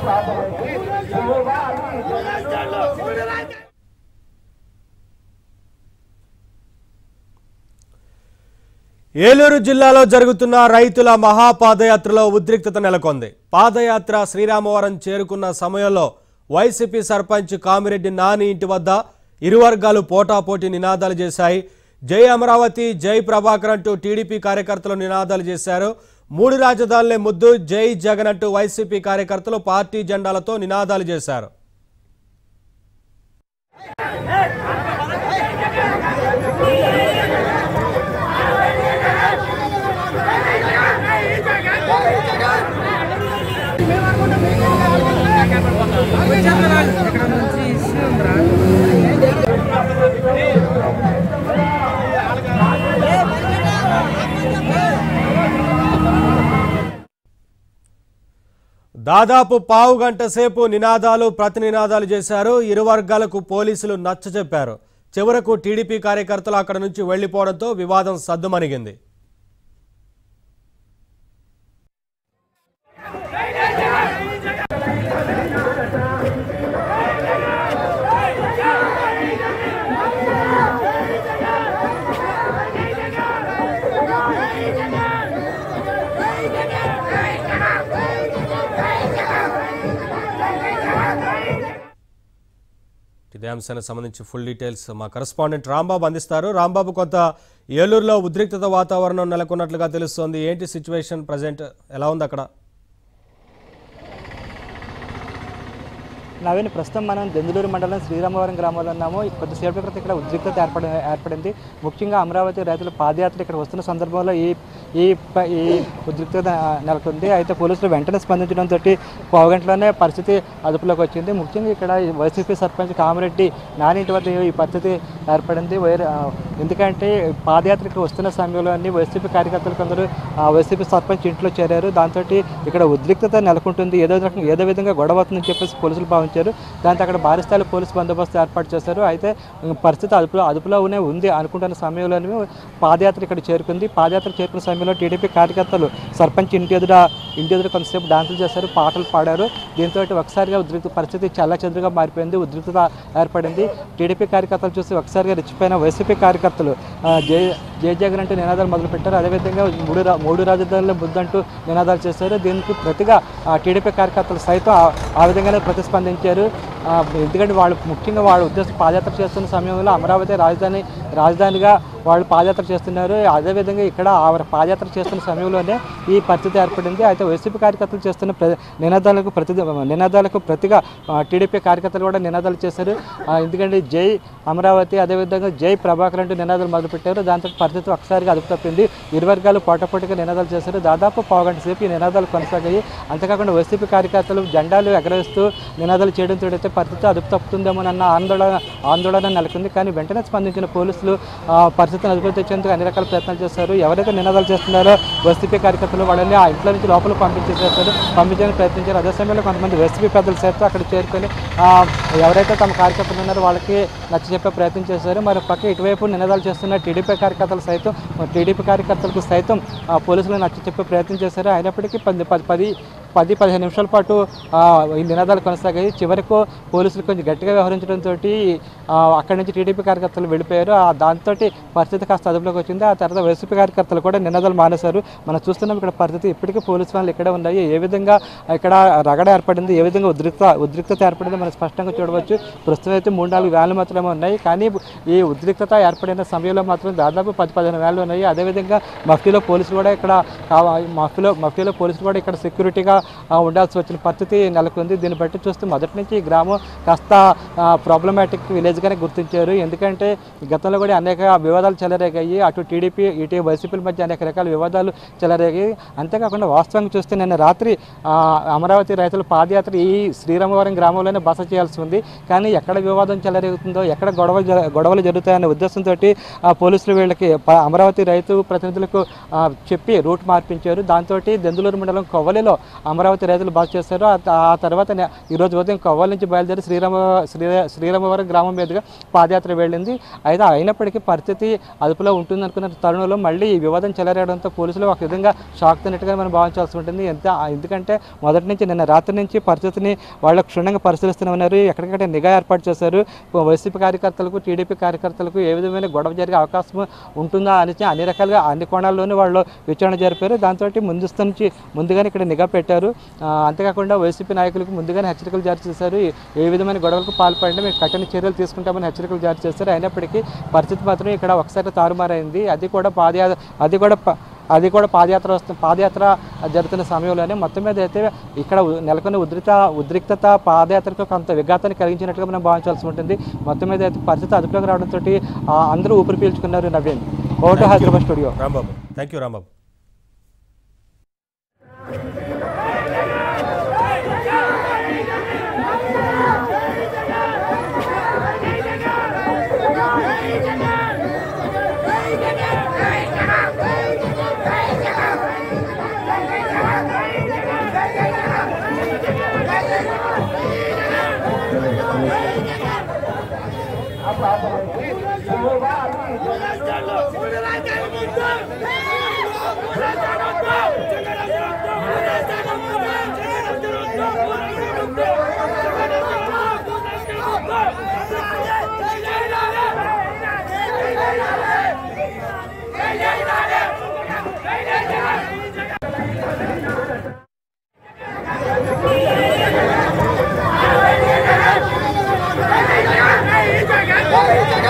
ఏలూరు జిల్లాలో జరుగుతున్న రైతుల మహాపాదయాత్రలో ఉద్రిక్తత నెలకొంది పాదయాత్ర శ్రీరామవరం చేరుకున్న సమయంలో వైసీపీ సర్పంచ్ కామిరెడ్డి నాని ఇంటి వద్ద ఇరు వర్గాలు పోటాపోటీ నినాదాలు చేశాయి జై అమరావతి జై ప్రభాకర్ అంటూ టీడీపీ కార్యకర్తలు నినాదాలు చేశారు మూడు రాజధానులే ముద్దు జై జగన్ అంటూ వైసీపీ కార్యకర్తలు పార్టీ జెండాలతో నినాదాలు చేశారు దాదాపు పావు గంట సేపు నినాదాలు ప్రతి నినాదాలు చేశారు ఇరు వర్గాలకు పోలీసులు నచ్చజెప్పారు చివరకు టీడీపీ కార్యకర్తలు అక్కడ నుంచి వెళ్లిపోవడంతో వివాదం సద్దుమణిగింది ఇదే అంశానికి సంబంధించి ఫుల్ డీటెయిల్స్ మా కరెస్పాండెంట్ రాంబాబు అందిస్తారు రాంబాబు కొంత ఏలూరులో ఉద్రిక్తత వాతావరణం నెలకొన్నట్లుగా తెలుస్తోంది ఏంటి సిచ్యువేషన్ ప్రజెంట్ ఎలా ఉంది అక్కడ నవీన్ ప్రస్తుతం మనం దెందులూరు మండలం శ్రీరామవరం గ్రామంలో ఉన్నాము కొద్దిసేపటి క్రితం ఇక్కడ ఉద్రిక్తత ఏర్పడి ఏర్పడింది ముఖ్యంగా అమరావతి రైతుల పాదయాత్ర ఇక్కడ వస్తున్న సందర్భంలో ఈ ఈ ప- ఈ ఉద్రిక్తత నెలకొంది అయితే పోలీసులు వెంటనే స్పందించడంతో పావు గంటలోనే పరిస్థితి అదుపులోకి వచ్చింది ముఖ్యంగా ఇక్కడ ఈ వైసీపీ సర్పంచ్ కామిరెడ్డి నానింటి వద్ద ఈ పరిస్థితి ఏర్పడింది వైర్- ఆ, ఎందుకంటే పాదయాత్ర ఇక్కడ వస్తున్న సమయంలోని వైసీపీ కార్యకర్తలు కొందరు ఆ వైసీపీ సర్పంచ్ ఇంట్లో చేరారు దాంతో ఇక్కడ ఉద్రిక్తత నెలకొంటుంది ఏదో రకం ఏదో విధంగా గొడవ అవుతుందని చెప్పేసి పోలీసులు భావించారు దాంతో అక్కడ భారీ స్థాయిలో పోలీసు బందోబస్తు ఏర్పాటు చేశారు అయితే ఉమ్, పరిస్థితి అదుపులో అదుపులోనే ఉంది అనుకుంటున్న సమయంలోనే పాదయాత్ర ఇక్కడ చేరుకుంది పాదయాత్ర చేరుకున్న సమయంలో టీడీపీ కార్యకర్తలు సర్పంచ్ ఇంటి ఎదుట ఇంటి ఎదుట కొంతసేపు డాన్సులు చేశారు పాటలు పాడారు దీంతో ఒకసారిగా ఉద్రిక్త పరిస్థితి చాలా చెదురుగా మారిపోయింది ఉద్రిక్తత ఏర్పడింది టీడీపీ కార్యకర్తలు చూసి ఒకసారిగా రెచ్చిపోయిన వైసీపీ కార్యకర్తలు ఆ, జై జై జగన్ అంటూ నినాదాలు మొదలుపెట్టారు అదేవిధంగా మూడు రా- మూడు రాజధానుల బుద్ధంటూ నినాదాలు చేశారు దీనికి ప్రతిగా ఆ, టీడీపీ కార్యకర్తలు సైతం ఆ- ఆ విధంగానే ప్రతిస్పందించారు ఆ, ఎందుకంటే వాళ్ళు ముఖ్యంగా వాళ్ళ ఉద్దేశం పాదయాత్ర చేస్తున్న సమయంలో అమరావతి రాజధాని రాజధానిగా వాళ్ళు పాదయాత్ర చేస్తున్నారు అదేవిధంగా ఇక్కడ ఆ పాదయాత్ర చేస్తున్న సమయంలోనే ఈ పరిస్థితి ఏర్పడింది అయితే వైసీపీ కార్యకర్తలు చేస్తున్న ప్ర నినాదాలకు ప్రతి నినాదాలకు ప్రతిగా ఆ, టీడీపీ కార్యకర్తలు కూడా నినాదాలు చేశారు ఆ, ఎందుకంటే జై అమరావతి అదేవిధంగా జై ప్రభాకర్ అంటూ నినాదాలు మొదలుపెట్టారు దాంతో పరిస్థితి ఒకసారిగా అదుపు తప్పింది ఇరు వర్గాలు పోటాపోటీగా నినాదాలు చేశారు దాదాపు పావుగంట సేపు ఈ నినాదాలు కొనసాగాయి అంతేకాకుండా వైసీపీ కార్యకర్తలు జెండాలు ఎగరేస్తూ నినాదాలు చేయడంతో అయితే పరిస్థితి అదుపు తప్పుతుందేమోనన్న ఆందోళన ఆందోళన నెలకొంది కానీ వెంటనే స్పందించిన పోలీసులు ఆ, పరిస్థితిని అదుపులో తెచ్చేందుకు అన్ని రకాల ప్రయత్నాలు చేశారు ఎవరైతే నినాదాలు చేస్తున్నారో వైసీపీ కార్యకర్తలు వాళ్ళని ఆ ఇంట్లో నుంచి లోపల పంపించేసేస్తారు పంపించడానికి ప్రయత్నించారు అదే సమయంలో కొంతమంది వైసీపీ పెద్దలు సైతం అక్కడ చేరుకొని ఆ, ఎవరైతే తమ కార్యకర్తలు ఉన్నారో వాళ్ళకి నచ్చ చెప్పే ప్రయత్నం చేశారు మరి పక్క ఇటువైపు నినాదాలు చేస్తున్న టీడీపీ కార్యకర్తలు సైతం టీడీపీ కార్యకర్తలకు సైతం ఆ, పోలీసులు నచ్చ చెప్పే ప్రయత్నం చేశారు అయినప్పటికీ పది పది పది పది పదిహేను నిమిషాల పాటు ఆ, ఈ నినాదాలు కొనసాగాయి చివరకు పోలీసులు కొంచెం గట్టిగా వ్యవహరించడంతో అక్కడి నుంచి టీడీపీ కార్యకర్తలు వెళ్ళిపోయారు ఆ దాంతో పరిస్థితి కాస్త అదుపులోకి వచ్చింది ఆ తర్వాత వైసీపీ కార్యకర్తలు కూడా నినాదాలు మానేశారు మనం చూస్తున్నాం ఇక్కడ పరిస్థితి ఇప్పటికీ పోలీసు వాళ్ళు ఇక్కడే ఉన్నాయి ఏ విధంగా ఇక్కడ రగడ ఏర్పడింది ఏ విధంగా ఉద్రిక్త ఉద్రిక్తత ఏర్పడింది మనం స్పష్టంగా చూడవచ్చు ప్రస్తుతం అయితే మూడు నాలుగు వేలు మాత్రమే ఉన్నాయి కానీ ఈ ఉద్రిక్తత ఏర్పడిన సమయంలో మాత్రం దాదాపు పది పదిహేను వేలు ఉన్నాయి అదేవిధంగా మఫ్టీలో పోలీసులు కూడా ఇక్కడ కావా- మఫ్టీలో మఫ్టీలో పోలీసులు కూడా ఇక్కడ సెక్యూరిటీగా ఆ, ఉండాల్సి వచ్చిన పరిస్థితి నెలకొంది దీన్ని బట్టి చూస్తే మొదటి నుంచి ఈ గ్రామం కాస్త ప్రాబ్లమాటిక్ విలేజ్గానే గుర్తించారు ఎందుకంటే గతంలో కూడా అనేక వివాదాలు చెలరేగాయి అటు టీడీపీ ఇటు వైసీపీల మధ్య అనేక రకాల వివాదాలు చెలరేగాయి అంతేకాకుండా వాస్తవంగా చూస్తే నిన్న రాత్రి ఆ, అమరావతి రైతుల పాదయాత్ర ఈ శ్రీరామవరం గ్రామంలోనే బస చేయాల్సి ఉంది కానీ ఎక్కడ వివాదం చెలరేగుతుందో ఎక్కడ గొడవ జ- గొడవలు జరుగుతాయనే ఉద్దేశంతో పోలీసులు వీళ్ళకి ప- అమరావతి రైతు ప్రతినిధులకు ఆ, చెప్పి రూట్ మార్పించారు దాంతో దెందులూరు మండలం కొవ్వలిలో అమరావతి రైతులు బాగా చేశారు ఆ త- ఆ తర్వాత నే- ఈ రోజు ఉదయం కవ్వాల నుంచి బయలుదేరి శ్రీరామ శ్రీ శ్రీరామవరం గ్రామం మీదుగా పాదయాత్ర వెళ్ళింది అయితే అయినప్పటికీ పరిస్థితి అదుపులో ఉంటుంది అనుకున్న తరుణంలో మళ్ళీ ఈ వివాదం చెలరేయడంతో పోలీసులు ఒక విధంగా షాక్ తిన్నట్టుగా మనం భావించాల్సి ఉంటుంది ఎంత ఎందుకంటే మొదటి నుంచి నిన్న రాత్రి నుంచి పరిస్థితిని వాళ్ళు క్షుణ్ణంగా పరిశీలిస్తూనే ఉన్నారు ఎక్కడికక్కడ నిఘా ఏర్పాటు చేశారు వైసీపీ కార్యకర్తలకు టీడీపీ కార్యకర్తలకు ఏ విధమైన గొడవ జరిగే అవకాశం ఉంటుందా అని అన్ని రకాలుగా అన్ని కోణాల్లోనూ వాళ్ళు విచారణ జరిపారు దాంతో ముందస్తు నుంచి ముందుగానే ఇక్కడ నిఘా పెట్టారు ఆ, అంతేకాకుండా వైసీపీ నాయకులకు ముందుగానే హెచ్చరికలు జారీ చేశారు ఏ- ఏ విధమైన గొడవలకు పాల్పడినా మేము కఠిన చర్యలు తీసుకుంటామని హెచ్చరికలు జారీ చేశారు అయినప్పటికీ పరిస్థితి మాత్రం ఇక్కడ ఒకసారి తారుమారైంది అది కూడా పాదయా అది కూడా ప- అది కూడా పాదయాత్ర వస్తు పాదయాత్ర జరుగుతున్న సమయంలోనే మొత్తం మీద అయితే ఇక్కడ ఉ- నెలకొన్న ఉద్రిత ఉద్రిక్తత పాదయాత్రకు కొంత విఘాతాన్ని కలిగించినట్టుగా మనం భావించాల్సి ఉంటుంది మొత్తం మీద అయితే పరిస్థితి అదుపులోకి రావడంతో అందరూ ఊపిరి పీల్చుకున్నారు నవీన్ ఓటు Hyderabad studio Rambabu thank you Rambabu Hey,